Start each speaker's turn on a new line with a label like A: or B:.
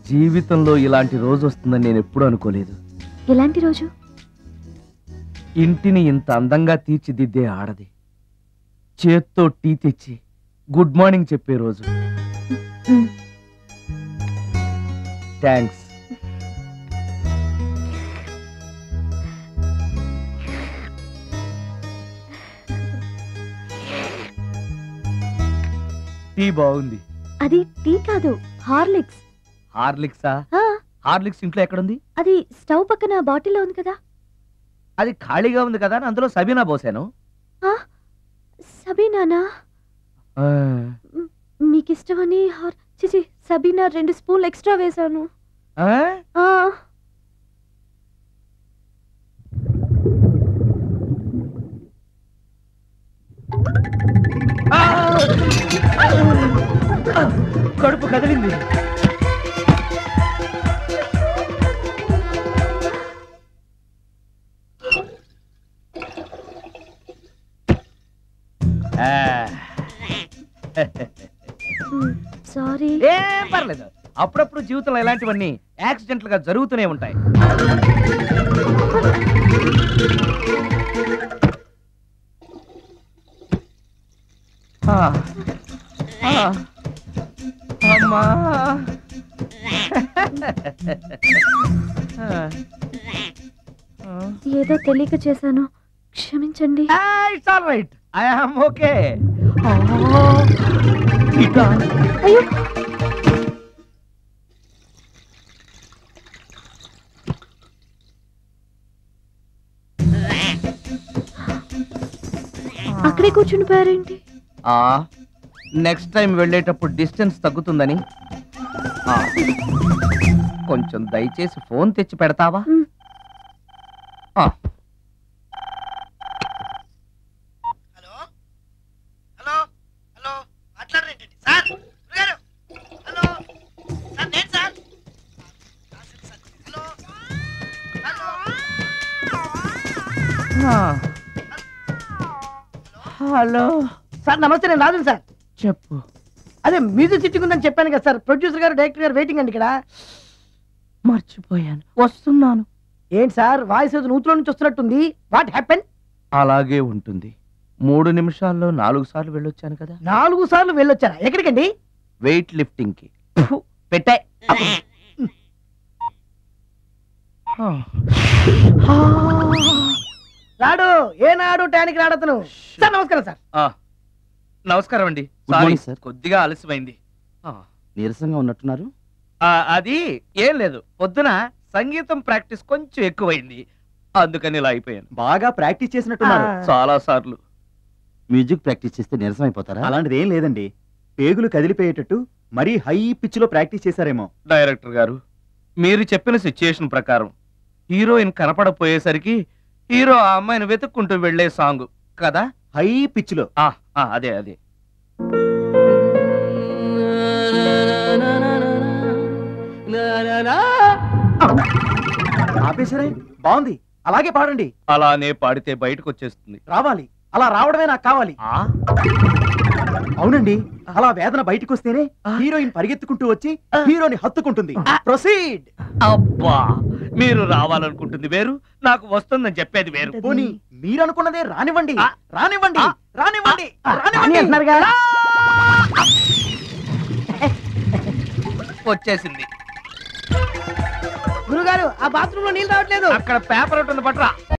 A: జీవితంలో ఇలాంటి రోజు వస్తుందని నేను ఎప్పుడూ అనుకోలేదు
B: ఎలాంటి రోజు
A: ఇంటిని ఇంత అందంగా తీర్చిదిద్దే ఆడది చేత్తో టీ తెచ్చి గుడ్ మార్నింగ్ చెప్పే రోజు
B: మ్.
A: థ్యాంక్స్ టీ బాగుంది
B: అది టీ కాదు హార్లిక్స్
A: హార్లిక్సా
B: ఆ,
A: హార్లిక్స్ ఇంట్లో ఎక్కడుంది
B: అది స్టవ్ పక్కన బాటిల్లో ఉంది కదా
A: అది ఖాళీగా ఉంది కదా అని అందులో సబీనా పోసాను
B: ఆ, సబీనానా
A: ఆ,
B: మీకు ఇష్టమని హార్ చిచి సబీనా రెండు స్పూన్లు ఎక్స్ట్రా వేశాను
A: ఆ?
B: ఆ,
A: ఆ! కడుపు కదిలింది ఆ,
B: మ్, సారీ
A: ఏం పర్లేదు అప్పుడప్పుడు జీవితంలో ఇలాంటివన్నీ యాక్సిడెంట్లు గా జరుగుతూనే ఉంటాయి ఆ, ఆ, అమ్మా ఆ, ఆ.
B: ఏదో తెలియక చేశాను క్షమించండి
A: it's all right I am okay ఇట్లా
B: అయ్యో అక్కడే కూర్చుని పోయారేంటి
A: ఆ నెక్స్ట్ టైం వెళ్ళేటప్పుడు డిస్టెన్స్ తగ్గుతుందని ఆ, కొంచెం దయచేసి ఫోన్ తెచ్చి పెడతావా
B: మ్.
A: ఆ,
C: హలో హలో హలో మాట్లాడరేంటండి సార్ గురుగారు హలో సార్ నేను సార్ కాసేపు సార్. హలో హలో
A: ఆ. హలో
C: సార్ నమస్తే నేను రాజు సార్
A: చెప్పు
C: అదే మ్యూజిక్ సిట్టింగ్ ఉందని చెప్పాను కదా సార్ ప్రొడ్యూసర్ గారు డైరెక్టర్ గారు వెయిటింగ్ అండి ఇక్కడ
A: మర్చిపోయాను వస్తున్నాను
C: ఏంటి సార్ వాయిస్ ఏదో నూతులో నుంచి వస్తున్నట్టుంది వాట్ హ్యాపెన్
A: అలాగే ఉంటుంది మూడు నిమిషాల్లో నాలుగు సార్లు వెళ్ళొచ్చాను కదా
C: నాలుగు సార్లు వెళ్ళొచ్చారా ఎక్కడికండి
A: వెయిట్ లిఫ్టింగ్ కి ఫు, పెట్టే ఆ. ఆ.
C: రాడు ఏనాడు టానికి రాడతను సార్ నమస్కారం సార్
A: ఆ, నమస్కారం అండి
D: Good
A: సారీ,
D: morning, sir.
A: కొద్దిగా ఆలస్యమైంది ఆ,
D: నీరసంగా ఉన్నట్టున్నారు
A: ఆ, అది ఏం లేదు పొద్దున సంగీతం ప్రాక్టీస్ కొంచెం ఎక్కువైంది అందుకని ఇలా అయిపోయాను
D: బాగా ప్రాక్టీస్ చేసినట్టున్నారు
C: ఆ.
A: చాలా సార్లు
D: మ్యూజిక్ ప్రాక్టీస్ చేస్తే నీరసం అయిపోతారా అలాంటిది ఏం లేదండి పేగులు కదిలిపోయేటట్టు మరీ హై పిచ్ లో ప్రాక్టీస్ చేశారేమో
A: డైరెక్టర్ గారు మీరు చెప్పిన సిచ్యుయేషన్ ప్రకారం హీరోయిన్ కనపడపోయేసరికి హీరో ఆ అమ్మాయిని వెతుక్కుంటూ వెళ్లే సాంగ్ కదా
D: హై పిచ్ లో
A: ఆ, ఆ, అదే అదే
D: ఆపేశారే బాగుంది అలాగే పాడండి
A: అలానే పాడితే బయటకు వచ్చేస్తుంది
D: రావాలి అలా రావడమే నాకు కావాలి
A: ఆ
D: అవునండి అలా వేదన బయటకు వస్తేనే హీరోయిన్ పరిగెత్తుకుంటూ వచ్చి హీరోని హత్తుకుంటుంది ప్రొసీడ్
A: అబ్బా మీరు రావాలనుకుంటుంది వేరు నాకు వస్తుందని చెప్పేది వేరు
D: పోనీ మీరనుకున్నదే రానివ్వండి
A: ఆ.
D: రానివ్వండి
A: ఆ.
D: రానివ్వండి
C: అని
D: రానివ్వండి
C: అంటున్నారు కదా
A: వచ్చేసింది
C: గురుగారు ఆ బాత్రూమ్ లో నీళ్ళు రావట్లేదు
A: అక్కడ పేపర్ ఉంటుంది పట్రా